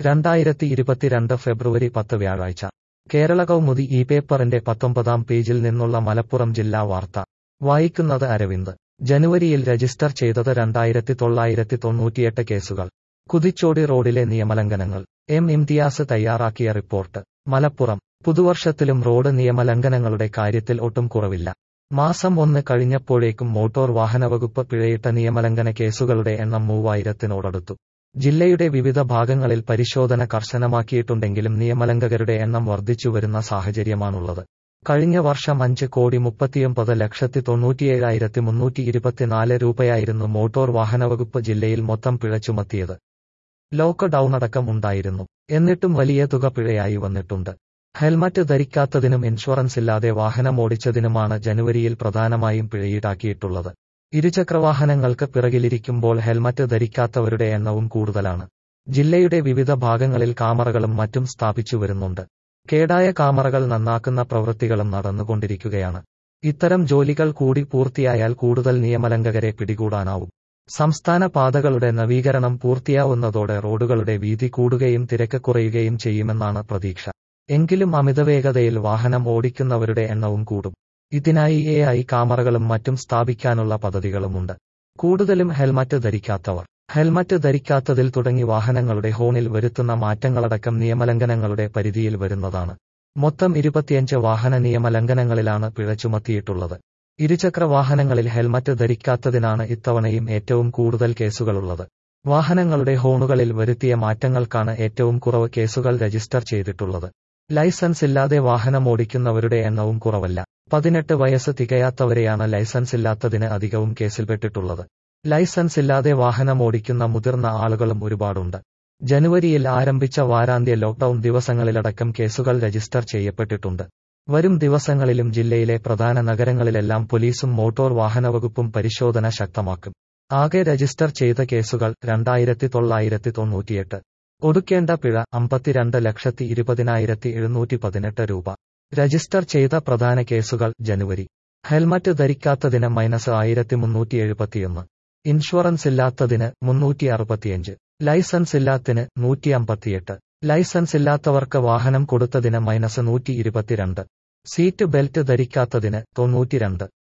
രണ്ടായിരത്തി ഇരുപത്തിരണ്ട് ഫെബ്രുവരി പത്ത് വ്യാഴാഴ്ച കേരള കൗമുദി ഈ പേപ്പറിന്റെ പത്തൊമ്പതാം പേജിൽ നിന്നുള്ള മലപ്പുറം ജില്ലാ വാർത്ത വായിക്കുന്നത് അരവിന്ദ് ജനുവരിയിൽ രജിസ്റ്റർ ചെയ്തത് രണ്ടായിരത്തി തൊള്ളായിരത്തി തൊണ്ണൂറ്റിയെട്ട് കേസുകൾ കുതിച്ചോടി റോഡിലെ നിയമലംഘനങ്ങൾ എം ഇംതിയാസ് തയ്യാറാക്കിയ റിപ്പോർട്ട് മലപ്പുറം പുതുവർഷത്തിലും റോഡ് നിയമലംഘനങ്ങളുടെ കാര്യത്തിൽ ഒട്ടും കുറവില്ല മാസം ഒന്ന് കഴിഞ്ഞപ്പോഴേക്കും മോട്ടോർ വാഹനവകുപ്പ് പിഴയിട്ട നിയമലംഘന കേസുകളുടെ എണ്ണം മൂവായിരത്തിനോടടുത്തു ജില്ലയുടെ വിവിധ ഭാഗങ്ങളിൽ പരിശോധന കർശനമാക്കിയിട്ടുണ്ടെങ്കിലും നിയമലംഘകരുടെ എണ്ണം വർദ്ധിച്ചുവരുന്ന സാഹചര്യമാണുള്ളത് കഴിഞ്ഞ വർഷം അഞ്ച് കോടി മുപ്പത്തിയൊമ്പത് ലക്ഷത്തി തൊണ്ണൂറ്റിയേഴായിരത്തി മുന്നൂറ്റി ഇരുപത്തിനാല് രൂപയായിരുന്നു മോട്ടോർ വാഹനവകുപ്പ് ജില്ലയിൽ മൊത്തം പിഴ ചുമത്തിയത് ലോക്ക് ഡൌണടക്കം ഉണ്ടായിരുന്നു എന്നിട്ടും വലിയ തുക പിഴയായി വന്നിട്ടുണ്ട് ഹെൽമറ്റ് ധരിക്കാത്തതിനും ഇൻഷുറൻസ് ഇല്ലാതെ വാഹനമോടിച്ചതിനുമാണ് ജനുവരിയിൽ പ്രധാനമായും പിഴയീടാക്കിയിട്ടുള്ളത് ഇരുചക്രവാഹനങ്ങൾക്ക് പിറകിലിരിക്കുമ്പോൾ ഹെൽമറ്റ് ധരിക്കാത്തവരുടെ എണ്ണവും കൂടുതലാണ് ജില്ലയുടെ വിവിധ ഭാഗങ്ങളിൽ കാമറകളും മറ്റും സ്ഥാപിച്ചു വരുന്നുണ്ട് കേടായ കാമറകൾ നന്നാക്കുന്ന പ്രവൃത്തികളും നടന്നുകൊണ്ടിരിക്കുകയാണ് ഇത്തരം ജോലികൾ കൂടി പൂർത്തിയായാൽ കൂടുതൽ നിയമലംഘകരെ പിടികൂടാനാവും സംസ്ഥാന പാതകളുടെ നവീകരണം പൂർത്തിയാവുന്നതോടെ റോഡുകളുടെ വീതി കൂടുകയും തിരക്ക് കുറയുകയും ചെയ്യുമെന്നാണ് പ്രതീക്ഷ എങ്കിലും അമിതവേഗതയിൽ വാഹനം ഓടിക്കുന്നവരുടെ എണ്ണവും കൂടും ഇതിനായി എ ഐ കാമറകളും മറ്റും സ്ഥാപിക്കാനുള്ള പദ്ധതികളുമുണ്ട് കൂടുതലും ഹെൽമറ്റ് ധരിക്കാത്തവർ ഹെൽമറ്റ് ധരിക്കാത്തതിൽ തുടങ്ങി വാഹനങ്ങളുടെ ഹോണിൽ വരുത്തുന്ന മാറ്റങ്ങളടക്കം നിയമലംഘനങ്ങളുടെ പരിധിയിൽ വരുന്നതാണ് മൊത്തം ഇരുപത്തിയഞ്ച് വാഹന നിയമലംഘനങ്ങളിലാണ് പിഴ ചുമത്തിയിട്ടുള്ളത് ഇരുചക്ര വാഹനങ്ങളിൽ ഹെൽമറ്റ് ധരിക്കാത്തതിനാണ് ഇത്തവണയും ഏറ്റവും കൂടുതൽ കേസുകളുള്ളത് വാഹനങ്ങളുടെ ഹോണുകളിൽ വരുത്തിയ മാറ്റങ്ങൾക്കാണ് ഏറ്റവും കുറവ് കേസുകൾ രജിസ്റ്റർ ചെയ്തിട്ടുള്ളത് ലൈസൻസ് ഇല്ലാതെ വാഹനമോടിക്കുന്നവരുടെ എണ്ണവും കുറവല്ല പതിനെട്ട് വയസ്സ് തികയാത്തവരെയാണ് ലൈസൻസ് ഇല്ലാത്തതിന് അധികവും കേസിൽപ്പെട്ടിട്ടുള്ളത് ലൈസൻസ് ഇല്ലാതെ വാഹനമോടിക്കുന്ന മുതിർന്ന ആളുകളും ഒരുപാടുണ്ട് ജനുവരിയിൽ ആരംഭിച്ച വാരാന്ത്യ ലോക്ഡൌൺ ദിവസങ്ങളിലടക്കം കേസുകൾ രജിസ്റ്റർ ചെയ്യപ്പെട്ടിട്ടുണ്ട് വരും ദിവസങ്ങളിലും ജില്ലയിലെ പ്രധാന നഗരങ്ങളിലെല്ലാം പോലീസും മോട്ടോർ വാഹനവകുപ്പും പരിശോധന ശക്തമാക്കും ആകെ രജിസ്റ്റർ ചെയ്ത കേസുകൾ രണ്ടായിരത്തി തൊള്ളായിരത്തി തൊണ്ണൂറ്റിയെട്ട് ഒടുക്കേണ്ട പിഴ അമ്പത്തിരണ്ട് ലക്ഷത്തി ഇരുപതിനായിരത്തി എഴുന്നൂറ്റി പതിനെട്ട് രൂപ രജിസ്റ്റർ ചെയ്ത പ്രധാന കേസുകൾ ജനുവരി ഹെൽമറ്റ് ധരിക്കാത്തതിന് മൈനസ് ആയിരത്തി മുന്നൂറ്റി എഴുപത്തിയൊന്ന് ഇൻഷുറൻസ് ഇല്ലാത്തതിന് മുന്നൂറ്റി അറുപത്തിയഞ്ച് ലൈസൻസ് ഇല്ലാത്തിന് നൂറ്റി അമ്പത്തിയെട്ട് ലൈസൻസ് ഇല്ലാത്തവർക്ക് വാഹനം കൊടുത്തതിന് മൈനസ് നൂറ്റി ഇരുപത്തിരണ്ട് സീറ്റ് ബെൽറ്റ് ധരിക്കാത്തതിന് തൊണ്ണൂറ്റിരണ്ട്